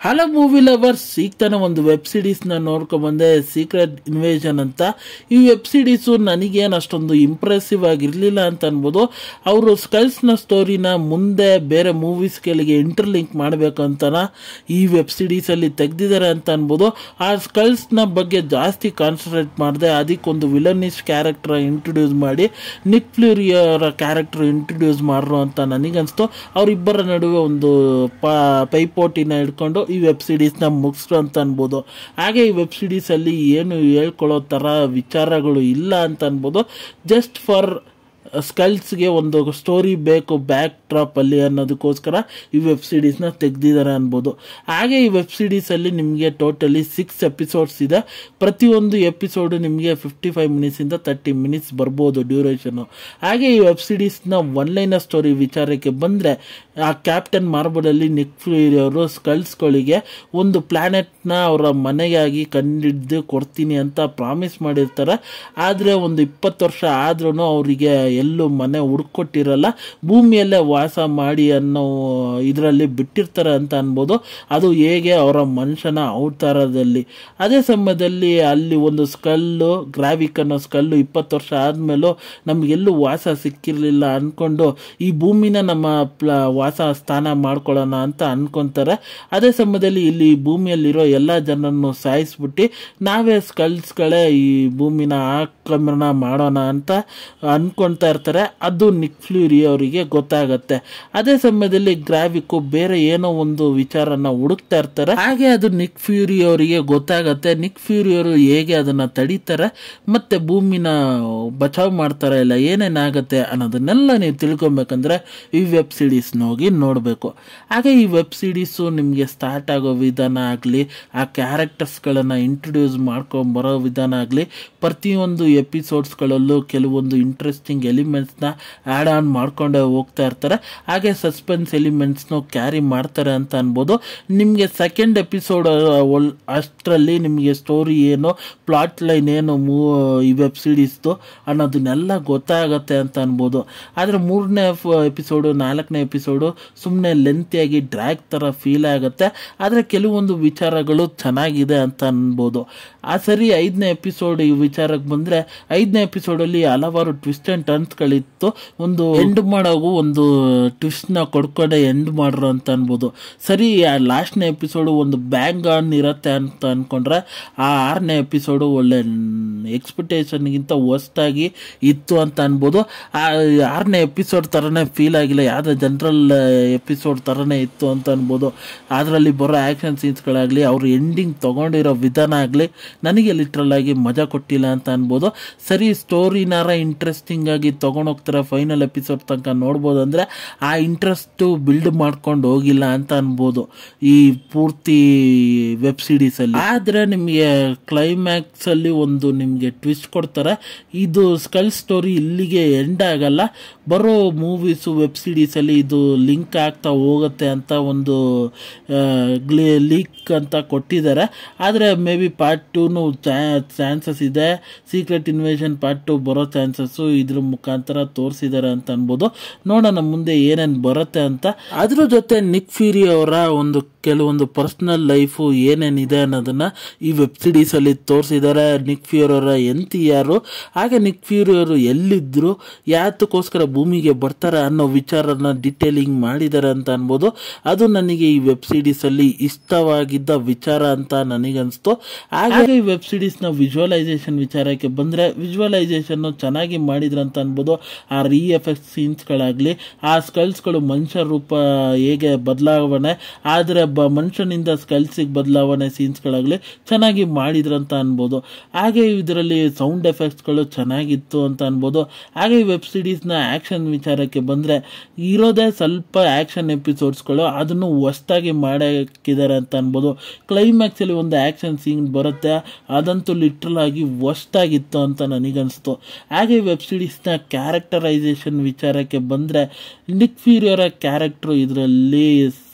hello movie lovers ಈಗ ತಾನೇ ಒಂದು ವೆಬ್ ಸಿರೀಸ್ನ ನೋಡ್ಕೊಂಬಂದೆ ಸೀಕ್ರೆಟ್ ಇನ್ವೇಷನ್ ಅಂತ ಈ ವೆಬ್ ಸಿರೀಸು ನನಗೇನು ಅಷ್ಟೊಂದು ಇಂಪ್ರೆಸಿವ್ ಆಗಿರಲಿಲ್ಲ ಅಂತ ಅನ್ಬೋದು ಅವರು ಸ್ಕಲ್ಸ್ನ ಸ್ಟೋರಿನ ಮುಂದೆ ಬೇರೆ ಮೂವೀಸ್ಗಳಿಗೆ ಇಂಟರ್ಲಿಂಕ್ ಮಾಡಬೇಕು ಅಂತನ ಈ ವೆಬ್ ಸಿರೀಸಲ್ಲಿ ತೆಗ್ದಿದ್ದಾರೆ ಅಂತ ಅನ್ಬೋದು ಆ ಸ್ಕಲ್ಸ್ನ ಬಗ್ಗೆ ಜಾಸ್ತಿ ಕಾನ್ಸಂಟ್ರೇಟ್ ಮಾಡಿದೆ ಅದಕ್ಕೊಂದು ವಿಲನಿಶ್ ಕ್ಯಾರೆಕ್ಟರ್ ಇಂಟ್ರೊಡ್ಯೂಸ್ ಮಾಡಿ ನಿಕ್ ಫ್ಲೂರಿಯವರ ಕ್ಯಾರೆಕ್ಟರ್ ಇಂಟ್ರೊಡ್ಯೂಸ್ ಮಾಡ್ರು ಅಂತ ನನಗನ್ಸ್ತು ಅವರಿಬ್ಬರ ನಡುವೆ ಒಂದು ಪ ಪೈಪೋಟಿನ ಹಿಡ್ಕೊಂಡು ಈ ವೆಬ್ ಸಿರೀಸ್ನ ಮುಗಿಸ್ರು ಅಂತ ಅನ್ಬೋದು ಹಾಗೆ ಈ ವೆಬ್ ಸಿರೀಸಲ್ಲಿ ಏನು ಹೇಳ್ಕೊಳ್ಳೋ ಥರ ವಿಚಾರಗಳು ಇಲ್ಲ ಅಂತ ಅನ್ಬೋದು ಜಸ್ಟ್ ಫಾರ್ ಸ್ಕಲ್ಸ್ಗೆ ಒಂದು ಸ್ಟೋರಿ ಬೇಕು ಬ್ಯಾಕ್ ಡ್ರಾಪಲ್ಲಿ ಅನ್ನೋದಕ್ಕೋಸ್ಕರ ಈ ವೆಬ್ ಸಿರೀಸ್ನ ತೆಗ್ದಿದ್ದಾರೆ ಅನ್ಬೋದು ಹಾಗೆ ಈ ವೆಬ್ ಸಿರೀಸಲ್ಲಿ ನಿಮಗೆ ಟೋಟಲಿ ಸಿಕ್ಸ್ ಎಪಿಸೋಡ್ಸ್ ಇದೆ ಪ್ರತಿಯೊಂದು ಎಪಿಸೋಡು ನಿಮಗೆ ಫಿಫ್ಟಿ ಫೈವ್ ಮಿನಿಟ್ಸಿಂದ ತರ್ಟಿ ಮಿನಿಟ್ಸ್ ಬರ್ಬೋದು ಡ್ಯೂರೇಷನು ಹಾಗೆ ಈ ವೆಬ್ ಸಿರೀಸ್ನ ಒನ್ಲೈನ ಸ್ಟೋರಿ ವಿಚಾರಕ್ಕೆ ಬಂದರೆ ಆ ಕ್ಯಾಪ್ಟನ್ ಮಾರ್ಬಲಲ್ಲಿ ನಿಕ್ ಫ್ಯೂರಿ ಅವರು ಸ್ಕಲ್ಸ್ಗಳಿಗೆ ಒಂದು ಪ್ಲ್ಯಾನೆಟ್ನ ಅವರ ಮನೆಗಾಗಿ ಕಂಡಿಡ್ದು ಕೊಡ್ತೀನಿ ಅಂತ ಪ್ರಾಮಿಸ್ ಮಾಡಿರ್ತಾರೆ ಆದರೆ ಒಂದು ಇಪ್ಪತ್ತು ವರ್ಷ ಆದ್ರೂ ಅವರಿಗೆ ಎಲ್ಲೂ ಮನೆ ಹುಡ್ಕೊಟ್ಟಿರಲ್ಲ ಭೂಮಿಯಲ್ಲೇ ವಾಸ ಮಾಡಿ ಅನ್ನೋ ಇದರಲ್ಲಿ ಬಿಟ್ಟಿರ್ತಾರೆ ಅಂತ ಅನ್ಬೋದು ಅದು ಹೇಗೆ ಅವರ ಮನುಷ್ಯನ ಅವತಾರದಲ್ಲಿ ಅದೇ ಸಮಯದಲ್ಲಿ ಅಲ್ಲಿ ಒಂದು ಸ್ಕಲ್ಲು ಗ್ರಾವಿಕ್ ಅನ್ನೋ ಸ್ಕಲ್ಲು ಇಪ್ಪತ್ತು ವರ್ಷ ಆದಮೇಲೂ ನಮಗೆಲ್ಲೂ ವಾಸ ಸಿಕ್ಕಿರಲಿಲ್ಲ ಅಂದ್ಕೊಂಡು ಈ ಭೂಮಿನ ನಮ್ಮ ಪ್ಲ ವಾಸ ಸ್ಥಾನ ಮಾಡ್ಕೊಳ್ಳೋಣ ಅಂತ ಅನ್ಕೊಂತಾರೆ ಅದೇ ಸಮಯದಲ್ಲಿ ಇಲ್ಲಿ ಭೂಮಿಯಲ್ಲಿರೋ ಎಲ್ಲ ಜನರನ್ನು ಸಾಯಿಸ್ಬಿಟ್ಟು ನಾವೇ ಸ್ಕಲ್ಸ್ಗಳೇ ಈ ಭೂಮಿನ ಆಕ್ರಮಣ ಮಾಡೋಣ ಅಂತ ಅನ್ಕೊಳ್ತಾ ಇರ್ತಾರೆ ಅದು ನಿಕ್ ಫ್ಲೂರಿ ಅವರಿಗೆ ಗೊತ್ತಾಗತ್ತೆ ಅದೇ ಸಮಯದಲ್ಲಿ ಗ್ರಾವಿಕ್ಕು ಬೇರೆ ಏನೋ ಒಂದು ವಿಚಾರನ ಹುಡುಕ್ತಾ ಇರ್ತಾರೆ ಹಾಗೆ ಅದು ನಿಕ್ ಫ್ಯೂರಿ ಅವರಿಗೆ ಗೊತ್ತಾಗತ್ತೆ ನಿಕ್ ಫ್ಯೂರಿ ಅವರು ಹೇಗೆ ಅದನ್ನ ತಡೀತಾರೆ ಮತ್ತೆ ಭೂಮಿನ ಬಚಾವ್ ಮಾಡ್ತಾರೆ ಇಲ್ಲ ಏನೇನಾಗತ್ತೆ ಅನ್ನೋದನ್ನೆಲ್ಲ ನೀವು ತಿಳ್ಕೊಬೇಕಂದ್ರೆ ಈ ವೆಬ್ ಸಿರೀಸ್ನ ಹೋಗಿ ನೋಡಬೇಕು ಹಾಗೆ ಈ ವೆಬ್ ಸಿರೀಸು ನಿಮಗೆ ಸ್ಟಾರ್ಟ್ ಆಗೋ ವಿಧಾನ ಆಗಲಿ ಆ ಕ್ಯಾರೆಕ್ಟರ್ಸ್ಗಳನ್ನು ಇಂಟ್ರೊಡ್ಯೂಸ್ ಮಾಡ್ಕೊಂಬರೋ ವಿಧಾನ ಆಗಲಿ ಪ್ರತಿಯೊಂದು ಎಪಿಸೋಡ್ಸ್ಗಳಲ್ಲೂ ಕೆಲವೊಂದು ಇಂಟ್ರೆಸ್ಟಿಂಗ್ ಎಲಿಮೆಂಟ್ಸ್ನ ಆ್ಯಡ್ ಆನ್ ಮಾಡ್ಕೊಂಡೇ ಹೋಗ್ತಾ ಇರ್ತಾರೆ ಹಾಗೆ ಸಸ್ಪೆನ್ಸ್ ಎಲಿಮೆಂಟ್ಸ್ನು ಕ್ಯಾರಿ ಮಾಡ್ತಾರೆ ಅಂತ ಅನ್ಬೋದು ನಿಮಗೆ ಸೆಕೆಂಡ್ ಎಪಿಸೋಡ್ ಅಷ್ಟರಲ್ಲಿ ನಿಮಗೆ ಸ್ಟೋರಿ ಏನು ಪ್ಲಾಟ್ ಲೈನ್ ಏನು ಮೂ ಈ ವೆಬ್ ಸಿರೀಸ್ದು ಅನ್ನೋದನ್ನೆಲ್ಲ ಗೊತ್ತಾಗತ್ತೆ ಅಂತ ಅನ್ಬೋದು ಆದರೆ ಮೂರನೇ ಎಪಿಸೋಡು ನಾಲ್ಕನೇ ಎಪಿಸೋಡು ಸುಮ್ಮನೆ ಲೆಂತಿಯಾಗಿ ಡ್ರ್ಯಾಗ್ ಥರ ಫೀಲ್ ಆಗುತ್ತೆ ಆದರೆ ಕೆಲವೊಂದು ವಿಚಾರಗಳು ಚೆನ್ನಾಗಿದೆ ಅಂತ ಅನ್ಬೋದು ಆ ಸರಿ ಐದನೇ ಎಪಿಸೋಡ್ ಈ ವಿಚಾರಕ್ಕೆ ಬಂದರೆ ಐದನೇ ಎಪಿಸೋಡಲ್ಲಿ ಹಲವಾರು ಟ್ವಿಸ್ಟ್ ಆ್ಯಂಡ್ ಟರ್ನ್ಸ್ಗಳಿತ್ತು ಒಂದು ಎಂಡ್ ಮಾಡೋಗೂ ಒಂದು ಟ್ವಿಸ್ಟ್ನ ಕೊಡ್ಕೊಂಡೆ ಎಂಡ್ ಮಾಡ್ರು ಅಂತ ಅನ್ಬೋದು ಸರಿ ಆ ಲಾಸ್ಟ್ನೇ ಎಪಿಸೋಡು ಒಂದು ಬ್ಯಾಂಗ್ ಆನ್ ಇರತ್ತೆ ಅಂತ ಅಂದ್ಕೊಂಡ್ರೆ ಆ ಆರನೇ ಎಪಿಸೋಡು ಒಳ್ಳೆ ಎಕ್ಸ್ಪೆಕ್ಟೇಷನ್ಗಿಂತ ವರ್ಸ್ಟಾಗಿ ಇತ್ತು ಅಂತ ಅನ್ಬೋದು ಆ ಆರನೇ ಎಪಿಸೋಡ್ ಥರನೇ ಫೀಲ್ ಆಗಿಲ್ಲ ಯಾವುದೇ ಜನರಲ್ ಎಪಿಸೋಡ್ ಥರನೇ ಇತ್ತು ಅಂತ ಅನ್ಬೋದು ಅದರಲ್ಲಿ ಬರೋ ಆ್ಯಕ್ಷನ್ ಸೀನ್ಸ್ಗಳಾಗಲಿ ಅವರು ಎಂಡಿಂಗ್ ತೊಗೊಂಡಿರೋ ವಿಧಾನ ಆಗಲಿ ನನಗೆ ಲಿಟ್ರಲ್ ಆಗಿ ಮಜಾ ಕೊಟ್ಟಿಲ್ಲ ಅಂತ ಅನ್ಬೋದು ಸರಿ ಸ್ಟೋರಿನಾರ ಇಂಟ್ರೆಸ್ಟಿಂಗ್ ಆಗಿ ತೊಗೊಂಡೋಗ್ತಾರೆ ಫೈನಲ್ ಎಪಿಸೋಡ್ ತನಕ ನೋಡ್ಬೋದು ಅಂದರೆ ಆ ಇಂಟ್ರೆಸ್ಟು ಬಿಲ್ಡ್ ಮಾಡ್ಕೊಂಡು ಹೋಗಿಲ್ಲ ಅಂತ ಅನ್ಬೋದು ಈ ಪೂರ್ತಿ ವೆಬ್ ಸಿರೀಸಲ್ಲಿ ಆದರೆ ನಿಮಗೆ ಕ್ಲೈಮ್ಯಾಕ್ಸಲ್ಲಿ ಒಂದು ನಿಮಗೆ ಟ್ವಿಸ್ಟ್ ಕೊಡ್ತಾರೆ ಇದು ಸ್ಕಲ್ ಸ್ಟೋರಿ ಇಲ್ಲಿಗೆ ಎಂಡ್ ಆಗಲ್ಲ ಬರೋ ಮೂವೀಸು ವೆಬ್ ಸಿರೀಸಲ್ಲಿ ಇದು ಲಿಂಕ್ ಆಗ್ತಾ ಹೋಗುತ್ತೆ ಅಂತ ಒಂದು ಲೀಕ್ ಅಂತ ಕೊಟ್ಟಿದ್ದಾರೆ ಆದರೆ ಮೇ ಬಿ ಪಾರ್ಟ್ ಟೂನು ಚಾನ್ಸಸ್ ಇದೆ ಸೀಕ್ರೆಟ್ ಇನ್ವೇಷನ್ ಪಾರ್ಟ್ ಟು ಬರೋ ಚಾನ್ಸಸ್ಸು ಇದ್ರ ಮುಖಾಂತರ ತೋರಿಸಿದ್ದಾರೆ ಅಂತ ಅನ್ಬೋದು ನೋಡೋಣ ಮುಂದೆ ಏನೇನು ಬರುತ್ತೆ ಅಂತ ಅದ್ರ ಜೊತೆ ನಿಕ್ ಫ್ಯೂರಿ ಅವರ ಒಂದು ಕೆಲವೊಂದು ಪರ್ಸ್ನಲ್ ಲೈಫು ಏನೇನಿದೆ ಅನ್ನೋದನ್ನ ಈ ವೆಬ್ ಸಿರೀಸಲ್ಲಿ ತೋರಿಸಿದ್ದಾರೆ ನಿಕ್ ಫ್ಯೂರಿ ಅವರ ಎಂತಿ ಯಾರು ಹಾಗೆ ನಿಕ್ ಫ್ಯೂರಿ ಅವರು ಎಲ್ಲಿದ್ದರು ಯಾತಕ್ಕೋಸ್ಕರ ಭೂಮಿಗೆ ಬರ್ತಾರೆ ಅನ್ನೋ ವಿಚಾರನ ಡಿಟೇಲಿಂಗ್ ಮಾಡಿದ್ದಾರೆ ಅಂತ ಅನ್ಬೋದು ಅದು ನನಗೆ ಈ ವೆಬ್ ಸಿರೀಸಲ್ಲಿ ಇಷ್ಟವಾಗಿದ್ದ ವಿಚಾರ ಅಂತ ನನಗನ್ಸ್ತು ಹಾಗೆ ಈ ವೆಬ್ ಸಿರೀಸ್ನ ವಿಜುವಲೈಸೇಷನ್ ವಿಚಾರಕ್ಕೆ ಬಂದರೆ ವಿಜುವಲೈಸೇಷನ್ನು ಚೆನ್ನಾಗಿ ಮಾಡಿದ್ರು ಅಂತ ಅನ್ಬೋದು ಆ ರೀ ಎಫೆಕ್ಟ್ ಸೀನ್ಸ್ಗಳಾಗಲಿ ಆ ಸ್ಕಲ್ಸ್ಗಳು ಮನುಷ್ಯ ರೂಪ ಹೇಗೆ ಬದಲಾವಣೆ ಆದರೆ ಬ ಮನುಷ್ಯನಿಂದ ಸ್ಕಲ್ಸಿಗೆ ಬದಲಾವಣೆ ಸೀನ್ಸ್ಗಳಾಗಲಿ ಚೆನ್ನಾಗಿ ಮಾಡಿದ್ರಂತ ಅನ್ಬೋದು ಹಾಗೆ ಇದರಲ್ಲಿ ಸೌಂಡ್ ಎಫೆಕ್ಟ್ಸ್ಗಳು ಚೆನ್ನಾಗಿತ್ತು ಅಂತ ಅನ್ಬೋದು ಹಾಗೆ ಈ ವೆಬ್ ಸಿರೀಸ್ನ ಆ್ಯಕ್ಷನ್ ವಿಚಾರಕ್ಕೆ ಬಂದರೆ ಇರೋದೇ ಸ್ವಲ್ಪ ಆ್ಯಕ್ಷನ್ ಎಪಿಸೋಡ್ಸ್ಗಳು ಅದನ್ನು ಹೊಸ್ದಾಗಿ ಮಾಡಾಕಿದ್ದಾರೆ ಅಂತ ಅನ್ಬೋದು ಕ್ಲೈಮ್ಯಾಕ್ಸಲ್ಲಿ ಒಂದು ಆ್ಯಕ್ಷನ್ ಸೀನ್ ಬರುತ್ತೆ ಅದಂತೂ ಲಿಟ್ರಲ್ ಆಗಿ ಆಗಿತ್ತು ಅಂತ ನನಗನ್ನಿಸ್ತು ಹಾಗೆ ವೆಬ್ ಸಿರೀಸ್ನ ಕ್ಯಾರೆಕ್ಟರೈಸೇಷನ್ ವಿಚಾರಕ್ಕೆ ಬಂದರೆ ನಿಕ್ ಫ್ಯೂರಿಯವರ ಕ್ಯಾರೆಕ್ಟ್ರು ಇದರಲ್ಲಿ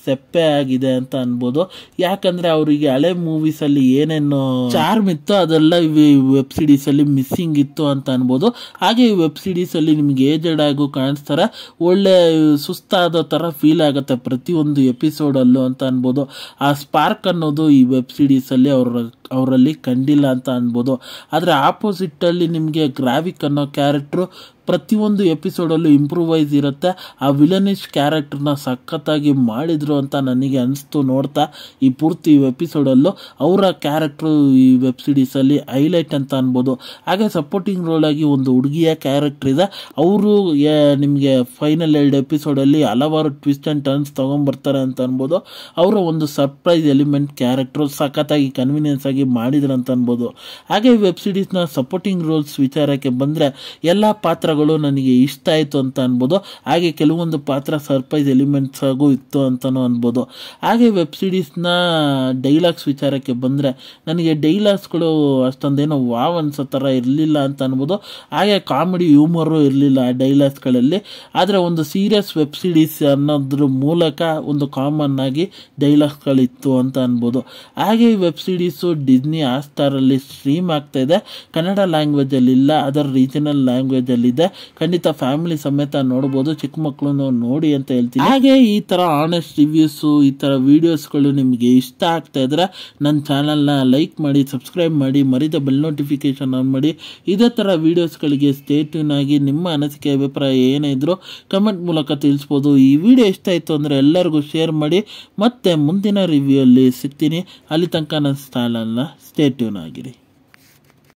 ಸೆಪ್ಪೆ ಆಗಿದೆ ಅಂತ ಅನ್ಬೋದು ಯಾಕಂದ್ರೆ ಅವರಿಗೆ ಹಳೆ ಮೂವೀಸ್ ಅಲ್ಲಿ ಏನೇನು ಚಾರ್ಮ್ ಇತ್ತು ಅದೆಲ್ಲ ವೆಬ್ ಸಿರೀಸ್ ಅಲ್ಲಿ ಮಿಸ್ಸಿಂಗ್ ಇತ್ತು ಅಂತ ಅನ್ಬೋದು ಹಾಗೆ ಈ ವೆಬ್ ಸಿರೀಸ್ ಅಲ್ಲಿ ನಿಮ್ಗೆ ಏಜೆಡ್ ಆಗು ಕಾಣಿಸ್ತಾರೆ ಒಳ್ಳೆ ಸುಸ್ತಾದ ತರ ಫೀಲ್ ಆಗುತ್ತೆ ಪ್ರತಿಯೊಂದು ಎಪಿಸೋಡ್ ಅಲ್ಲೂ ಅಂತ ಅನ್ಬೋದು ಆ ಸ್ಪಾರ್ಕ್ ಅನ್ನೋದು ಈ ವೆಬ್ ಸಿರೀಸ್ ಅಲ್ಲಿ ಅವ್ರ ಅವರಲ್ಲಿ ಕಂಡಿಲ್ಲ ಅಂತ ಅನ್ಬೋದು ಆದರೆ ಆಪೋಸಿಟ್ ಅಲ್ಲಿ ನಿಮಗೆ ಗ್ರಾವಿಕ್ ಅನ್ನೋ ಕ್ಯಾರೆಕ್ಟ್ರು ಪ್ರತಿಯೊಂದು ಎಪಿಸೋಡಲ್ಲೂ ಇಂಪ್ರೂವೈಸ್ ಇರುತ್ತೆ ಆ ವಿಲನಿಶ್ ಕ್ಯಾರೆಕ್ಟರ್ನ ಸಖತ್ತಾಗಿ ಮಾಡಿದ್ರು ಅಂತ ನನಗೆ ಅನಿಸ್ತು ನೋಡ್ತಾ ಈ ಪೂರ್ತಿ ಎಪಿಸೋಡಲ್ಲೂ ಅವರ ಕ್ಯಾರೆಕ್ಟ್ರು ಈ ವೆಬ್ ಸಿರೀಸಲ್ಲಿ ಹೈಲೈಟ್ ಅಂತ ಅನ್ಬೋದು ಹಾಗೆ ಸಪೋರ್ಟಿಂಗ್ ರೋಲ್ ಆಗಿ ಒಂದು ಹುಡುಗಿಯ ಕ್ಯಾರೆಕ್ಟರ್ ಇದೆ ಅವರು ನಿಮಗೆ ಫೈನಲ್ ಎರಡು ಎಪಿಸೋಡಲ್ಲಿ ಹಲವಾರು ಟ್ವಿಸ್ಟ್ ಆ್ಯಂಡ್ ಟರ್ನ್ಸ್ ತೊಗೊಂಬರ್ತಾರೆ ಅಂತ ಅನ್ಬೋದು ಅವರ ಒಂದು ಸರ್ಪ್ರೈಸ್ ಎಲಿಮೆಂಟ್ ಕ್ಯಾರೆಕ್ಟ್ರು ಸಖತ್ತಾಗಿ ಕನ್ವಿನಿಯನ್ಸ್ ಆಗಿ ಮಾಡಿದ್ರು ಅಂತ ಅನ್ಬೋದು ಹಾಗೆ ವೆಬ್ ಸಿರೀಸ್ನ ಸಪೋರ್ಟಿಂಗ್ ರೋಲ್ಸ್ ವಿಚಾರಕ್ಕೆ ಬಂದರೆ ಎಲ್ಲ ಪಾತ್ರಗಳು ನನಗೆ ಇಷ್ಟ ಆಯಿತು ಅಂತ ಅನ್ಬೋದು ಹಾಗೆ ಕೆಲವೊಂದು ಪಾತ್ರ ಸರ್ಪ್ರೈಸ್ ಎಲಿಮೆಂಟ್ಸ್ ಆಗು ಇತ್ತು ಅಂತಲೂ ಅನ್ಬೋದು ಹಾಗೆ ವೆಬ್ ಸಿರೀಸ್ನ ಡೈಲಾಗ್ಸ್ ವಿಚಾರಕ್ಕೆ ಬಂದರೆ ನನಗೆ ಡೈಲಾಗ್ಸ್ಗಳು ಅಷ್ಟೊಂದೇನೋ ವಾವ್ ಅನ್ಸೋ ಥರ ಇರಲಿಲ್ಲ ಅಂತ ಅನ್ಬೋದು ಹಾಗೆ ಕಾಮಿಡಿ ಹ್ಯೂಮರು ಇರಲಿಲ್ಲ ಆ ಡೈಲಾಗ್ಸ್ಗಳಲ್ಲಿ ಆದರೆ ಒಂದು ಸೀರಿಯಸ್ ವೆಬ್ ಸಿರೀಸ್ ಅನ್ನೋದ್ರ ಮೂಲಕ ಒಂದು ಕಾಮನ್ ಆಗಿ ಡೈಲಾಗ್ಸ್ಗಳಿತ್ತು ಅಂತ ಅನ್ಬೋದು ಹಾಗೆ ಈ ವೆಬ್ ಸಿರೀಸು ಡಿಸ್ನಿ ಆಸ್ಟಾರಲ್ಲಿ ಸ್ಟ್ರೀಮ್ ಆಗ್ತಾ ಇದೆ ಕನ್ನಡ ಲ್ಯಾಂಗ್ವೇಜಲ್ಲಿ ಇಲ್ಲ ಅದರ ರೀಜನಲ್ ಲ್ಯಾಂಗ್ವೇಜಲ್ಲಿದೆ ಖಂಡಿತ ಫ್ಯಾಮಿಲಿ ಸಮೇತ ನೋಡ್ಬೋದು ಚಿಕ್ಕ ಮಕ್ಕಳು ನೋಡಿ ಅಂತ ಹೇಳ್ತೀನಿ ಹಾಗೆ ಈ ಥರ ಆನೆಸ್ಟ್ ರಿವ್ಯೂಸು ಈ ಥರ ವೀಡಿಯೋಸ್ಗಳು ನಿಮಗೆ ಇಷ್ಟ ಆಗ್ತಾ ಇದ್ರೆ ನನ್ನ ಚಾನಲ್ನ ಲೈಕ್ ಮಾಡಿ ಸಬ್ಸ್ಕ್ರೈಬ್ ಮಾಡಿ ಮರಿದ ಬೆಲ್ ನೋಟಿಫಿಕೇಶನ್ ಆನ್ ಮಾಡಿ ಇದೇ ಥರ ವೀಡಿಯೋಸ್ಗಳಿಗೆ ಸ್ಟೇಟ್ಯೂನ್ ಆಗಿ ನಿಮ್ಮ ಅನಿಸಿಕೆ ಅಭಿಪ್ರಾಯ ಏನೇ ಇದ್ರೂ ಕಮೆಂಟ್ ಮೂಲಕ ತಿಳಿಸ್ಬೋದು ಈ ವಿಡಿಯೋ ಇಷ್ಟ ಆಯಿತು ಅಂದರೆ ಎಲ್ಲರಿಗೂ ಶೇರ್ ಮಾಡಿ ಮತ್ತೆ ಮುಂದಿನ ರಿವ್ಯೂ ಅಲ್ಲಿ ಸಿಗ್ತೀನಿ ಅಲ್ಲಿ ತನಕ ನನ್ನ ಚಾನಲ್ನ ಸ್ಟೇಟ್ಯೂನ್ ಆಗಿರಿ